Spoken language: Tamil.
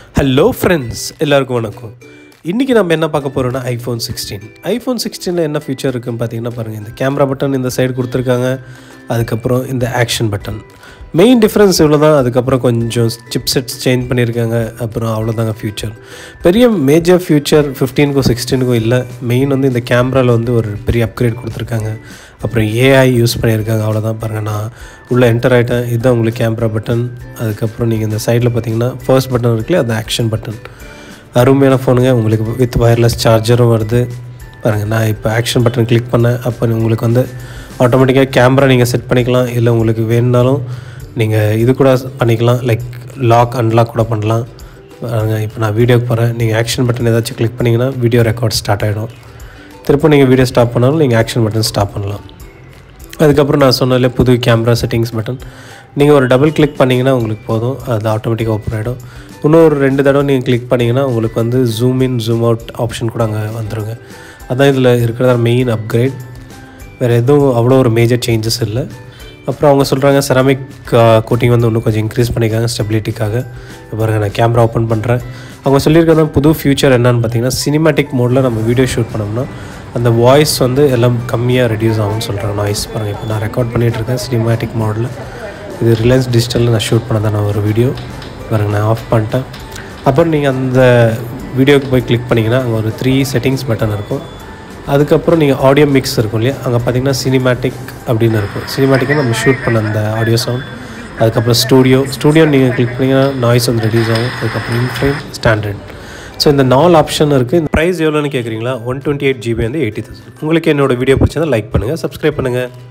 ஹலோ ஃப்ரெண்ட்ஸ் எல்லாருக்கும் வணக்கம் இன்றைக்கி நம்ம என்ன பார்க்க போகிறோம்னா ஐஃபோன் சிக்ஸ்டீன் ஐஃபோன் சிக்ஸ்டீனில் என்ன ஃபீச்சர் இருக்குன்னு பார்த்தீங்கன்னா பாருங்கள் இந்த கேமரா பட்டன் இந்த சைடு கொடுத்துருக்காங்க அதுக்கப்புறம் இந்த ஆக்ஷன் பட்டன் மெயின் டிஃப்ரென்ஸ் இவ்வளோ தான் அதுக்கப்புறம் கொஞ்சம் சிப் செட்ஸ் சேஞ்ச் பண்ணியிருக்காங்க அப்புறம் அவ்வளோதாங்க ஃபியூச்சர் பெரிய மேஜர் ஃபியூச்சர் ஃபிஃப்டீனுக்கும் சிக்ஸ்டீனுக்கும் இல்லை மெயின் வந்து இந்த கேமராவில் வந்து ஒரு பெரிய அப்கிரேட் கொடுத்துருக்காங்க அப்புறம் ஏஐ யூஸ் பண்ணியிருக்காங்க அவ்வளோதான் பாருங்கள் நான் உள்ளே என்டர் ஆகிட்டேன் இதுதான் உங்களுக்கு கேமரா பட்டன் அதுக்கப்புறம் நீங்கள் இந்த சைடில் பார்த்தீங்கன்னா ஃபர்ஸ்ட் பட்டன் இருக்குல்ல அது ஆக்ஷன் பட்டன் அருமையான ஃபோனுங்க உங்களுக்கு வித் வயர்லெஸ் சார்ஜரும் வருது பாருங்கள் நான் இப்போ ஆக்ஷன் பட்டன் கிளிக் பண்ணேன் அப்போ உங்களுக்கு வந்து ஆட்டோமேட்டிக்காக கேமரா நீங்கள் செட் பண்ணிக்கலாம் இல்லை உங்களுக்கு வேணுனாலும் நீங்கள் இது கூட பண்ணிக்கலாம் லைக் லாக் அன்லாக் கூட பண்ணலாம் பாருங்க இப்போ நான் வீடியோக்கு போகிறேன் நீங்கள் ஆக்ஷன் பட்டன் ஏதாச்சும் கிளிக் பண்ணிங்கன்னா வீடியோ ரெக்கார்ட் ஸ்டார்ட் ஆகிடும் திரும்ப நீங்கள் வீடியோ ஸ்டாப் பண்ணாலும் நீங்கள் ஆக்ஷன் பட்டன் ஸ்டாப் பண்ணலாம் அதுக்கப்புறம் நான் சொன்னதில்ல புது கேமரா செட்டிங்ஸ் பட்டன் நீங்கள் ஒரு டபுள் கிளிக் பண்ணிங்கன்னா உங்களுக்கு போதும் அது ஆட்டோமேட்டிக்காக ஓப்பன் ஆகிடும் இன்னும் ஒரு ரெண்டு தடவை நீங்கள் கிளிக் பண்ணிங்கன்னா உங்களுக்கு வந்து zoom in zoom out option கூட அங்கே வந்துருங்க அதான் இதில் இருக்கிறத மெயின் அப்கிரேட் வேறு எதுவும் அவ்வளோ ஒரு மேஜர் சேஞ்சஸ் இல்லை அப்புறம் அவங்க சொல்கிறாங்க செராமிக் கோட்டிங் வந்து இன்னும் கொஞ்சம் இன்க்ரீஸ் பண்ணியிருக்காங்க ஸ்டெபிலிட்டிக்காக பாருங்க நான் கேமரா ஓப்பன் பண்ணுறேன் அவங்க சொல்லியிருக்கிறது புது ஃபியூச்சர் என்னன்னு பார்த்தீங்கன்னா சினிமேட்டிக் மோடில் நம்ம வீடியோ ஷூட் பண்ணோம்னா அந்த வாய்ஸ் வந்து எல்லாம் கம்மியாக ரெடியூஸ் ஆகும்னு சொல்கிறாங்க நாய்ஸ் பாருங்கள் இப்போ நான் ரெக்கார்ட் பண்ணிகிட்டு இருக்கேன் சினிமேட்டிக் மோடில் இது ரிலையன்ஸ் டிஜிட்டலில் நான் ஷூட் பண்ணதான ஒரு வீடியோ பாருங்கள் நான் ஆஃப் பண்ணிட்டேன் அப்புறம் நீங்கள் அந்த வீடியோக்கு போய் கிளிக் பண்ணிங்கன்னா அங்கே ஒரு த்ரீ செட்டிங்ஸ் பட்டன் இருக்கும் அதுக்கப்புறம் நீங்கள் ஆடியோ மிக்ஸ் இருக்கும் இல்லையா அங்கே பார்த்தீங்கன்னா சினிமேட்டிக் அப்படின்னு இருக்கும் சினிமேட்டிக்காக நம்ம ஷூட் பண்ண அந்த ஆடியோ சவுண்ட் அதுக்கப்புறம் ஸ்டூடியோ ஸ்டூடியோ நீங்கள் கிளிக் பண்ணிங்கன்னா நாய்ஸ் வந்து ரெடியூஸ் ஆகும் அதுக்கப்புறம் இன்ஃப்ரேம் ஸ்டாண்டர்ட் ஸோ இந்த நாலு ஆப்ஷன் இருக்குது இந்த ப்ரைஸ் எவ்வளோன்னு கேட்குறீங்களா ஒன் டுவெண்ட்டி எயிட் ஜிபி வந்து எயிட்டி தௌசண்ட் உங்களுக்கு என்னோட வீடியோ பிடிச்சதை லைக் பண்ணுங்கள் சப்ஸ்கிரைப் பண்ணுங்கள்